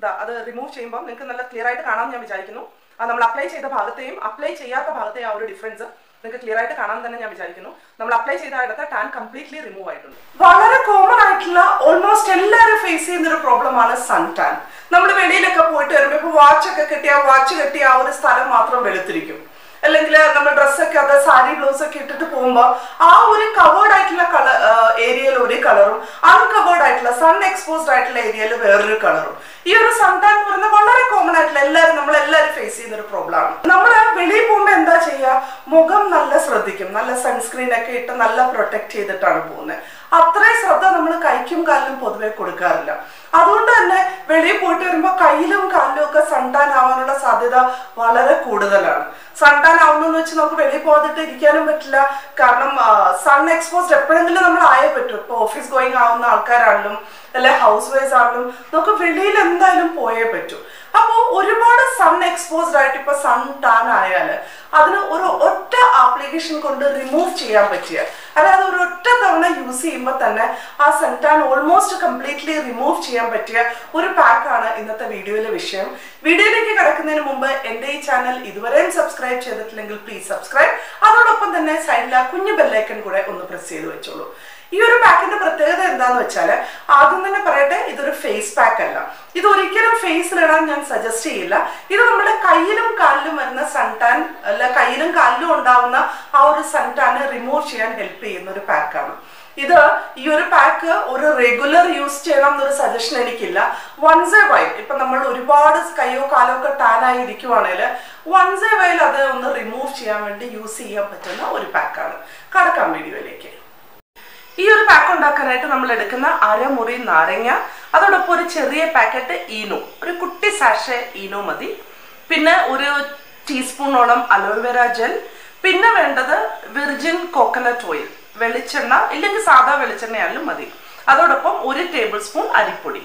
ദാ അത് റിമൂവ് ചെയ്യുമ്പോൾ നിങ്ങൾക്ക് നല്ല ക്ലിയർ ആയിട്ട് കാണാൻ ഞാൻ വിചാരിക്കുന്നു ആ നമ്മൾ അപ്ലൈ ചെയ്ത ഭാഗത്തെയും അപ്ലൈ ചെയ്യാത്ത ഭാഗത്തെയും ആ ഒരു ഡിഫറൻസ് നിങ്ങൾക്ക് ക്ലിയർ ആയിട്ട് കാണാൻ തന്നെ ഞാൻ വിചാരിക്കുന്നു നമ്മൾ അപ്ലൈ ചെയ്ത ഇടത്ത് ടാൻ കംപ്ലീറ്റ്ലി റിമൂവ് ആയിട്ടുണ്ട് വളരെ കോമൺ ആയിട്ടുള്ള ഓൾമോസ്റ്റ് എല്ലാവരും ഫേസ് ചെയ്യുന്ന ഒരു പ്രോബ്ലം ആണ് സൺ ടാൻ നമ്മൾ വെളിയിലൊക്കെ പോയിട്ട് വരുമ്പോൾ ഇപ്പോൾ വാച്ച് ഒക്കെ കെട്ടിയ വാച്ച് കെട്ടിയ ആ ഒരു സ്ഥലം മാത്രം വെളുത്തിരിക്കും അല്ലെങ്കിൽ നമ്മൾ ഡ്രസ്സൊക്കെ അത് സാരി ബ്ലൗസ് ഒക്കെ ഇട്ടിട്ട് പോകുമ്പോൾ ആ ഒരു കവേർഡ് ആയിട്ടുള്ള കളർ ഏരിയയിൽ ഒരു കളറും അൺകവേർഡ് ആയിട്ടുള്ള സൺ എക്സ്പോസ്ഡ് ആയിട്ടുള്ള ഏരിയയിൽ വേറൊരു കളറും ഈ ഒരു സൺ ടാൻ എന്ന് പറയുന്നത് വളരെ കോമൺ ആയിട്ടുള്ള എല്ലാവരും നമ്മൾ എല്ലാവരും ഫേസ് ചെയ്യുന്ന ഒരു പ്രോബ്ലം ആണ് നമ്മൾ വെളിയിൽ പോകുമ്പോൾ എന്താ ചെയ്യുക മുഖം നല്ല ശ്രദ്ധിക്കും നല്ല സൺസ്ക്രീൻ ഒക്കെ ഇട്ട് നല്ല പ്രൊട്ടക്ട് ചെയ്തിട്ടാണ് പോകുന്നത് അത്രയും ശ്രദ്ധ നമ്മൾ കൈക്കും കാലിലും പൊതുവെ കൊടുക്കാറില്ല അതുകൊണ്ട് തന്നെ വെളിയിൽ പോയിട്ട് വരുമ്പോൾ കയ്യിലും കാലിലും ഒക്കെ സൺടാൻ ആവാനുള്ള സാധ്യത വളരെ കൂടുതലാണ് സൺടാൻ ആവുന്നെന്ന് വെച്ച് നമുക്ക് വെളിയിൽ പോകാതിട്ട് ഇരിക്കാനും പറ്റില്ല കാരണം സൺ എക്സ്പോസ്ഡ് എപ്പോഴെങ്കിലും നമ്മൾ ആയേ പറ്റും ഇപ്പോൾ ഓഫീസ് ഗോയിങ് ആവുന്ന ആൾക്കാരാണെങ്കിലും അല്ലെ ഹൗസ് വൈസ് ആണെങ്കിലും നമുക്ക് വെളിയിൽ എന്തായാലും പോയേ പറ്റൂ അപ്പോൾ ഒരുപാട് സൺ എക്സ്പോസ്ഡ് ആയിട്ട് ഇപ്പൊ സൺ ടാൻ ആയാൽ അതിന് ഒരു ഒറ്റ ആപ്ലിക്കേഷൻ കൊണ്ട് റിമൂവ് ചെയ്യാൻ പറ്റിയ അതായത് ഒരു ഒറ്റ തവണ യൂസ് ചെയ്യുമ്പോൾ തന്നെ ആ sun tan almost completely remove ചെയ്യാൻ പറ്റിയ ഒരു പാക്കാണ് ഇന്നത്തെ വീഡിയോയിലെ വിഷയം വീഡിയോയിലേക്ക് കിടക്കുന്നതിന് മുമ്പ് എൻ്റെ ഈ ചാനൽ ഇതുവരെയും സബ്സ്ക്രൈബ് ചെയ്തിട്ടില്ലെങ്കിൽ പ്ലീസ് സബ്സ്ക്രൈബ് അതോടൊപ്പം തന്നെ സൈഡിൽ ആ കുഞ്ഞു ബെല്ലൈക്കൺ കൂടെ ഒന്ന് പ്രസ് ചെയ്ത് വെച്ചോളൂ ഈ ഒരു പാക്കിന്റെ പ്രത്യേകത എന്താന്ന് വെച്ചാൽ ആദ്യം തന്നെ പറയട്ടെ ഇതൊരു ഫേസ് പാക്ക് അല്ല ഇത് ഒരിക്കലും ഫേസിലിടാൻ ഞാൻ സജസ്റ്റ് ചെയ്യില്ല ഇത് നമ്മുടെ കയ്യിലും കാലിലും വരുന്ന സൺടാൻ അല്ല കയ്യിലും കാലിലും ഉണ്ടാവുന്ന ആ ഒരു സൺടാനെ റിമൂവ് ചെയ്യാൻ ഹെൽപ്പ് ചെയ്യുന്ന ഒരു പാക്കാണ് ഇത് ഈ ഒരു പാക്ക് ഒരു റെഗുലർ യൂസ് ചെയ്യണം എന്നൊരു സജഷൻ എനിക്കില്ല വൺസ് എ വൈൽ ഇപ്പൊ നമ്മൾ ഒരുപാട് കയ്യോ കാലോ ഒക്കെ ടാൻ ആയി ഇരിക്കുവാണെങ്കിൽ വൺസ് എ വൈൽ അത് ഒന്ന് റിമൂവ് ചെയ്യാൻ വേണ്ടി യൂസ് ചെയ്യാൻ പറ്റുന്ന ഒരു പാക്കാണ് കടക്കാം വീഡിയോയിലേക്ക് ഈ ഒരു പാക്ക് ഉണ്ടാക്കാനായിട്ട് നമ്മൾ എടുക്കുന്ന അരമുറി നാരങ്ങ അതോടൊപ്പം ഒരു ചെറിയ പാക്കറ്റ് ഈനോ ഒരു കുട്ടി സാഷെ ഈനോ മതി പിന്നെ ഒരു ടീസ്പൂണോളം അലോവേര ജെൽ പിന്നെ വേണ്ടത് വിർജിൻ കോക്കനട്ട് ഓയിൽ വെളിച്ചെണ്ണ ഇല്ലെങ്കിൽ സാധാ വെളിച്ചെണ്ണയായാലും മതി അതോടൊപ്പം ഒരു ടേബിൾ സ്പൂൺ അരിപ്പൊടി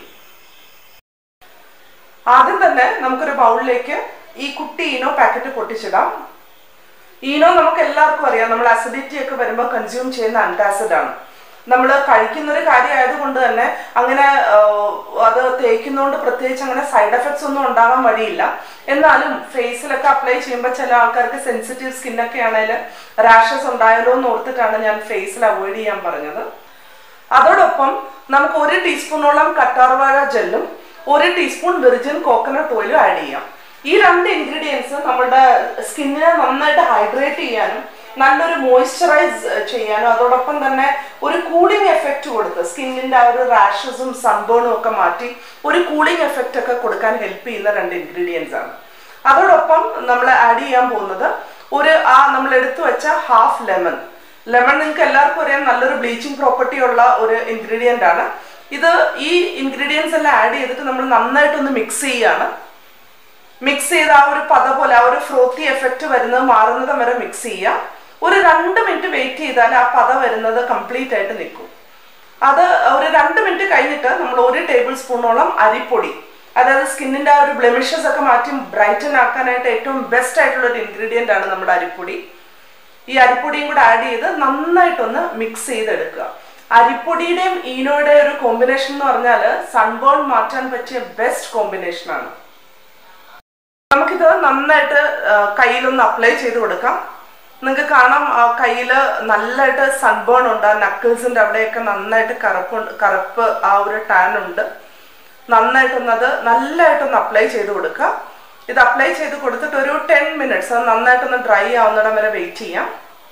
ആദ്യം തന്നെ നമുക്കൊരു ബൗളിലേക്ക് ഈ കുട്ടി ഈനോ പാക്കറ്റ് പൊട്ടിച്ചിടാം ഈനോ നമുക്ക് എല്ലാവർക്കും അറിയാം നമ്മൾ അസിഡിറ്റി ഒക്കെ വരുമ്പോൾ കൺസ്യൂം ചെയ്യുന്ന അൻറ്റാസിഡ് ആണ് നമ്മൾ കഴിക്കുന്ന ഒരു കാര്യമായതുകൊണ്ട് തന്നെ അങ്ങനെ അത് തേക്കുന്നതുകൊണ്ട് പ്രത്യേകിച്ച് അങ്ങനെ സൈഡ് എഫക്ട്സ് ഒന്നും ഉണ്ടാകാൻ വഴിയില്ല എന്നാലും ഫേസിലൊക്കെ അപ്ലൈ ചെയ്യുമ്പോൾ ചില ആൾക്കാർക്ക് സെൻസിറ്റീവ് സ്കിന്നൊക്കെ ആണെങ്കിൽ റാഷസ് ഉണ്ടായാലോ എന്ന് ഓർത്തിട്ടാണ് ഞാൻ ഫേസിൽ അവോയ്ഡ് ചെയ്യാൻ പറഞ്ഞത് അതോടൊപ്പം നമുക്ക് ഒരു ടീസ്പൂണോളം കറ്റാർവാഴ ജെല്ലും ഒരു ടീസ്പൂൺ വെർജിൻ കോക്കനട്ട് ഓയിലും ആഡ് ചെയ്യാം ഈ രണ്ട് ഇൻഗ്രീഡിയൻസ് നമ്മുടെ സ്കിന്നിനെ നന്നായിട്ട് ഹൈഡ്രേറ്റ് ചെയ്യാനും നല്ലൊരു മോയ്സ്ചറൈസ് ചെയ്യാനും അതോടൊപ്പം തന്നെ ഒരു കൂളിംഗ് എഫക്റ്റ് കൊടുത്ത് സ്കിന്നിന്റെ ആ ഒരു റാഷസും സൺബേണും ഒക്കെ മാറ്റി ഒരു കൂളിംഗ് എഫക്റ്റ് ഒക്കെ കൊടുക്കാൻ ഹെൽപ്പ് ചെയ്യുന്ന രണ്ട് ഇൻഗ്രീഡിയൻസ് ആണ് അതോടൊപ്പം നമ്മൾ ആഡ് ചെയ്യാൻ പോകുന്നത് ഒരു ആ നമ്മൾ എടുത്തു വെച്ച ഹാഫ് ലെമൺ ലെമൺ നിങ്ങൾക്ക് എല്ലാവർക്കും അറിയാം നല്ലൊരു ബ്ലീച്ചിങ് പ്രോപ്പർട്ടി ഉള്ള ഒരു ഇൻഗ്രീഡിയൻ്റ് ആണ് ഇത് ഈ ഇൻഗ്രീഡിയൻസ് എല്ലാം ആഡ് ചെയ്തിട്ട് നമ്മൾ നന്നായിട്ടൊന്ന് മിക്സ് ചെയ്യാണ് മിക്സ് ചെയ്ത് ആ ഒരു പത പോലെ ആ ഒരു ഫ്രോത്തി എഫക്റ്റ് വരുന്നത് മാറുന്നത് വരെ മിക്സ് ചെയ്യുക ഒരു രണ്ട് മിനിറ്റ് വെയിറ്റ് ചെയ്താൽ ആ പത വരുന്നത് കംപ്ലീറ്റ് ആയിട്ട് നിൽക്കും അത് ഒരു രണ്ട് മിനിറ്റ് കഴിഞ്ഞിട്ട് നമ്മൾ ഒരു ടേബിൾ സ്പൂണോളം അരിപ്പൊടി അതായത് സ്കിന്നിന്റെ ആ ഒരു ബ്ലെമിഷസ് ഒക്കെ മാറ്റി ബ്രൈറ്റൻ ആക്കാനായിട്ട് ഏറ്റവും ബെസ്റ്റ് ആയിട്ടുള്ള ഒരു ഇൻഗ്രീഡിയൻ്റ് ആണ് നമ്മുടെ അരിപ്പൊടി ഈ അരിപ്പൊടിയും കൂടെ ആഡ് ചെയ്ത് നന്നായിട്ടൊന്ന് മിക്സ് ചെയ്തെടുക്കുക അരിപ്പൊടിയുടെയും ഈനോയുടെയും ഒരു കോമ്പിനേഷൻ എന്ന് പറഞ്ഞാൽ സൺബേൺ മാറ്റാൻ പറ്റിയ ബെസ്റ്റ് കോമ്പിനേഷൻ ആണ് നമുക്കിത് നന്നായിട്ട് കയ്യിലൊന്ന് അപ്ലൈ ചെയ്ത് കൊടുക്കാം നിങ്ങൾക്ക് കാണാം ആ കയ്യിൽ നല്ലതായിട്ട് സൺബേൺ ഉണ്ട് ആ നക്കിൾസിൻ്റെ അവിടെയൊക്കെ നന്നായിട്ട് കറുപ്പ് കറുപ്പ് ആ ഒരു ടാൻ ഉണ്ട് നന്നായിട്ടൊന്ന് അത് നല്ലതായിട്ടൊന്ന് അപ്ലൈ ചെയ്ത് കൊടുക്കുക ഇത് അപ്ലൈ ചെയ്ത് കൊടുത്തിട്ട് ഒരു ടെൻ മിനിറ്റ്സ് അത് നന്നായിട്ടൊന്ന് ഡ്രൈ ആവുന്നിടം വരെ വെയിറ്റ് ചെയ്യാം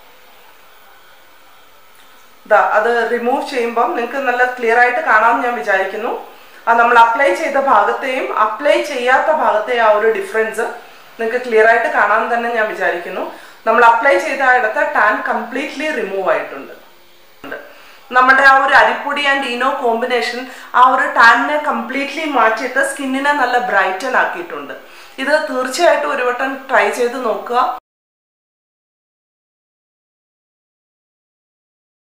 ഇതാ അത് റിമൂവ് ചെയ്യുമ്പം നിങ്ങൾക്ക് നല്ല ക്ലിയർ ആയിട്ട് കാണാമെന്ന് ഞാൻ വിചാരിക്കുന്നു ആ നമ്മൾ അപ്ലൈ ചെയ്ത ഭാഗത്തെയും അപ്ലൈ ചെയ്യാത്ത ഭാഗത്തെയും ആ ഒരു ഡിഫറൻസ് നിങ്ങൾക്ക് ക്ലിയർ ആയിട്ട് കാണാൻ തന്നെ ഞാൻ വിചാരിക്കുന്നു നമ്മൾ അപ്ലൈ ചെയ്ത ആ ഇടത്ത് ടാൻ കംപ്ലീറ്റ്ലി റിമൂവ് ആയിട്ടുണ്ട് നമ്മുടെ ആ ഒരു അരിപ്പൊടി ആൻഡ് ഈനോ കോമ്പിനേഷൻ ആ ഒരു ടാനിനെ കംപ്ലീറ്റ്ലി മാറ്റിയിട്ട് സ്കിന്നിനെ നല്ല ബ്രൈറ്റൻ ആക്കിയിട്ടുണ്ട് ഇത് തീർച്ചയായിട്ടും ഒരു വട്ടം ട്രൈ ചെയ്ത് നോക്കുക